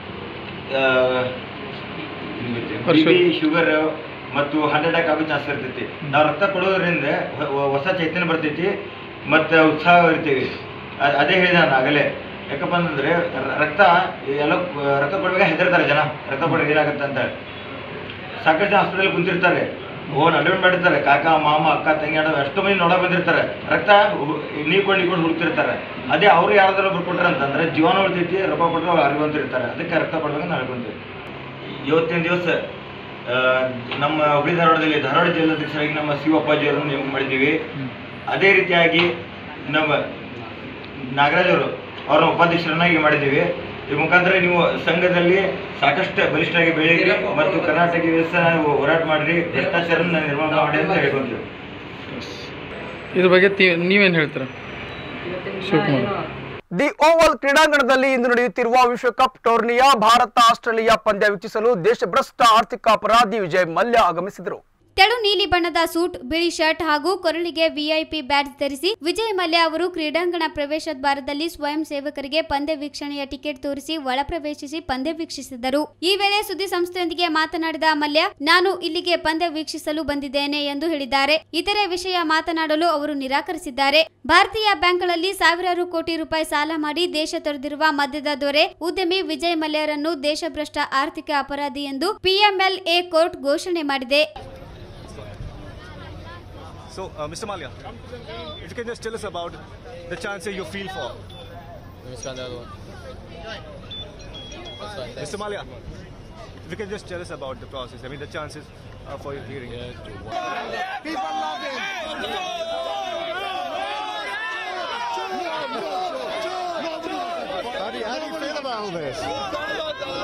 Speaker 11: ಬಿ ಪಿ ಶುಗರ್ ಮತ್ತು ಹಾರ್ಟ್ ಅಟ್ಯಾಕ್ ಆಗೋ ಚಾನ್ಸ್ ಇರ್ತೈತಿ ನಾವು ರಕ್ತ ಕೊಡೋದ್ರಿಂದ ಹೊ- ಹೊ- ಹೊಸ ಚೈತನ್ಯ ಬರ್ತೈತಿ ಮತ್ತು ಉತ್ಸಾಹ ಇರ್ತೀವಿ ಅ- ಅದೇ ಹೇಳಿದೆ ನಾನು ಆಗಲೇ ಯಾಕಪ್ಪ ಅಂತಂದ್ರೆ ರ- ರಕ್ತ ಎಲ್ಲ ರಕ್ತ ಕೊಡ್ಬೇಕು ಹೆದರ್ತಾರೆ ಜನ ರಕ್ತ ಕೊಡ್ರೆ ಏನಾಗುತ್ತೆ ಅಂತ ಸಾಕಷ್ಟು ಜನ ಹಾಸ್ಪಿಟಲ್ ಕುಂತಿರ್ತಾರೆ ಓ ಅಡ್ಮಿಟ್ ಮಾಡಿರ್ತಾರೆ ಕಾಕ ಮಾಮ ಅಕ್ಕ ತಂಗಿ ಅಣ್ಣ ಎಷ್ಟೋ ಮಂದಿ ನೋಡಕ್ ಬಂದಿರ್ತಾರೆ ರಕ್ತ ಹು- ನೀವ್ ಕೊಡ್ ನೀವ್ ಕೊಡ್ ಹುಡುಕ್ತಿರ್ತಾರೆ ಅದೇ ಅವ್ರು ಯಾರಾದ್ರೂ ಒಬ್ರು ಕೊಟ್ರ ಅಂತಂದ್ರೆ ಜೀವನ ಉಳಿತೈತಿ ರೊಕ್ಕ ಕೊಟ್ಟರೆ ಅವ್ರು ಅರಿವಂತಿರ್ತಾರೆ ಅದಕ್ಕೆ ರಕ್ತ ಕೊಡ್ಬೇಕಂತ ಅನ್ಕೊಂತೀವಿ ಇವತ್ತಿನ ದಿವಸ ಆ, ನಮ್ಮ ಹುಬ್ಳಿ ಧಾರವಾಡದಲ್ಲಿ ಧಾರವಾಡ ಜಿಲ್ಲಾಧ್ಯಕ್ಷರಾಗಿ ನಮ್ಮ ಶಿವಪ್ಪಾಜಿ ಅವರನ್ನು ನೇಮಕ ಮಾಡಿದ್ದೀವಿ ಅದೇ ರೀತಿಯಾಗಿ ನಮ್ಮ ನಾಗರಾಜ್ ಅವರು ಅವ್ರನ್ನ ಉಪಾಧ್ಯಕ್ಷರನ್ನಾಗಿ ಮಾಡಿದ್ದೀವಿ ಈ ಮುಖಾಂತರ ನೀವು ಸಂಘದಲ್ಲಿ ಸಾಕಷ್ಟು ಬಲಿಷ್ಠರಾಗಿ ಬೆಳೀರಿ ಮತ್ತು ಕರ್ನಾಟಕ ವ್ಯವಸ್ಥೆ ಹೋರಾಟ ಮಾಡಿರಿ ಭ್ರಷ್ಟಾಚಾರನ ನಿರ್ಮಾಣ ಮಾಡಿ ಅಂತ ಹೇಳ್ಕೊಂತೀವಿ
Speaker 12: ಇದ್ರ ಬಗ್ಗೆ ತಿ- ನೀವೇನ್ ಹೇಳ್ತೀರಾ ಶಿವಕುಮಾರ್
Speaker 1: ದಿ ಓವಲ್ ಕ್ರೀಡಾಂಗಣದಲ್ಲಿ ಇಂದು ನಡೆಯುತ್ತಿರುವ ವಿಶ್ವಕಪ್ ಟೂರ್ನಿಯ ಭಾರತ ಆಸ್ಟ್ರೇಲಿಯಾ ಪಂದ್ಯ ವೀಕ್ಷಿಸಲು ದೇಶಭ್ರಷ್ಟ ಆರ್ಥಿಕ ಅಪರಾಧಿ ವಿಜಯ್ ಮಲ್ಯ ಆಗಮಿಸಿದರು
Speaker 2: ತೆಳು ನೀಲಿ ಬಣ್ಣದ ಸೂಟ್ ಬಿಳಿ ಶರ್ಟ್ ಹಾಗೂ ಕೊರಳಿಗೆ ವಿಐಪಿ ಬ್ಯಾಡ್ಜ್ ಧರಿಸಿ ವಿಜಯ್ ಮಲ್ಯ ಅವರು ಕ್ರೀಡಾಂಗಣ ಪ್ರವೇಶ ದ್ವಾರದಲ್ಲಿ ಸ್ವಯಂ ಸೇವಕರಿಗೆ ಪಂದ್ಯ ವೀಕ್ಷಣೆಯ ಟಿಕೆಟ್ ತೋರಿಸಿ ಒಳ ಪ್ರವೇಶಿಸಿ ಪಂದ್ಯ ವೀಕ್ಷಿಸಿದರು ಈ ವೇಳೆ ಸುದ್ದಿ ಸಂಸ್ಥೆಯೊಂದಿಗೆ ಮಾತನಾಡಿದ ಮಲ್ಯ ನಾನು ಇಲ್ಲಿಗೆ ಪಂದ್ಯ ವೀಕ್ಷಿಸಲು ಬಂದಿದ್ದೇನೆ ಎಂದು ಹೇಳಿದ್ದಾರೆ ಇತರೆ ವಿಷಯ ಮಾತನಾಡಲು ಅವರು ನಿರಾಕರಿಸಿದ್ದಾರೆ ಭಾರತೀಯ ಬ್ಯಾಂಕ್ಗಳಲ್ಲಿ ಸಾವಿರಾರು ಕೋಟಿ ರೂಪಾಯಿ ಸಾಲ ಮಾಡಿ ದೇಶ ತೊರೆದಿರುವ ಮದ್ಯದ ದೊರೆ ಉದ್ಯಮಿ ವಿಜಯ್ ಮಲ್ಯರನ್ನು ದೇಶಭ್ರಷ್ಟ ಆರ್ಥಿಕ ಅಪರಾಧಿ ಎಂದು ಪಿಎಂಎಲ್ಎ ಕೋರ್ಟ್ ಘೋಷಣೆ ಮಾಡಿದೆ
Speaker 13: So, uh, Mr. Malia, if you can just tell us about the chances you feel for. Mr. Malia, if you can just tell us about the process, I mean the chances uh, for your hearing. Keep on laughing. How do you, how do you feel about all this?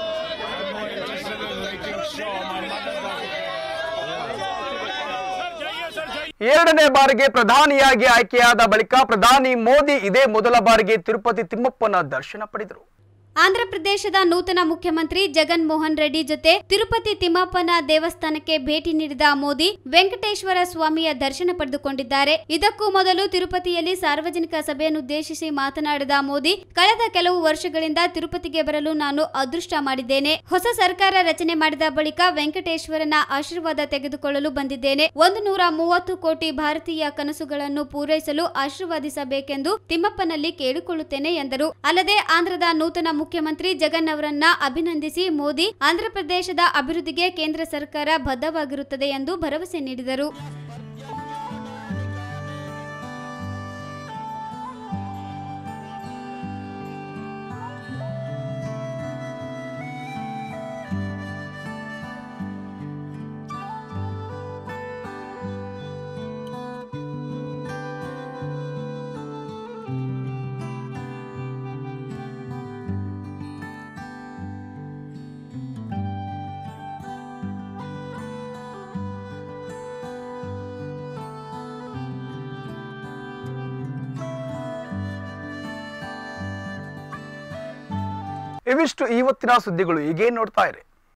Speaker 1: ಎರಡನೇ ಬಾರಿಗೆ ಪ್ರಧಾನಿಯಾಗಿ ಆಯ್ಕೆಯಾದ ಬಳಿಕ ಪ್ರಧಾನಿ ಮೋದಿ ಇದೇ ಮೊದಲ ಬಾರಿಗೆ ತಿರುಪತಿ ತಿಮ್ಮಪ್ಪನ ದರ್ಶನ ಪಡೆದರು
Speaker 2: ಆಂಧ್ರಪ್ರದೇಶದ ನೂತನ ಮುಖ್ಯಮಂತ್ರಿ ಜಗನ್ ಮೋಹನ್ ರೆಡ್ಡಿ ಜೊತೆ ತಿರುಪತಿ ತಿಮ್ಮಪ್ಪನ ದೇವಸ್ಥಾನಕ್ಕೆ ಭೇಟಿ ನೀಡಿದ ಮೋದಿ ವೆಂಕಟೇಶ್ವರ ಸ್ವಾಮಿಯ ದರ್ಶನ ಪಡೆದುಕೊಂಡಿದ್ದಾರೆ ಇದಕ್ಕೂ ಮೊದಲು ತಿರುಪತಿಯಲ್ಲಿ ಸಾರ್ವಜನಿಕ ಸಭೆಯನ್ನುದ್ದೇಶಿಸಿ ಮಾತನಾಡಿದ ಮೋದಿ ಕಳೆದ ಕೆಲವು ವರ್ಷಗಳಿಂದ ತಿರುಪತಿಗೆ ಬರಲು ನಾನು ಅದೃಷ್ಟ ಮಾಡಿದ್ದೇನೆ ಹೊಸ ಸರ್ಕಾರ ರಚನೆ ಮಾಡಿದ ಬಳಿಕ ವೆಂಕಟೇಶ್ವರನ ಆಶೀರ್ವಾದ ತೆಗೆದುಕೊಳ್ಳಲು ಬಂದಿದ್ದೇನೆ ಒಂದು ನೂರ ಮೂವತ್ತು ಕೋಟಿ ಭಾರತೀಯ ಕನಸುಗಳನ್ನು ಪೂರೈಸಲು ಆಶೀರ್ವಾದಿಸಬೇಕೆಂದು ತಿಮ್ಮಪ್ಪನಲ್ಲಿ ಕೇಳಿಕೊಳ್ಳುತ್ತೇನೆ ಎಂದರು ಅಲ್ಲದೆ ಆಂಧ್ರದ ನೂತನ ಮುಖ್ಯಮಂತ್ರಿ ಜಗನ್ ಅವರನ್ನ ಅಭಿನಂದಿಸಿ ಮೋದಿ ಆಂಧ್ರಪ್ರದೇಶದ ಅಭಿವೃದ್ಧಿಗೆ ಕೇಂದ್ರ ಸರ್ಕಾರ ಬದ್ಧವಾಗಿರುತ್ತದೆ ಎಂದು ಭರವಸೆ ನೀಡಿದರು
Speaker 1: ಇವಿಷ್ಟು ಇವತ್ತಿನ ಸುದ್ದಿಗಳು ಹೀಗೆ ನೋಡ್ತಾ ಇರಿ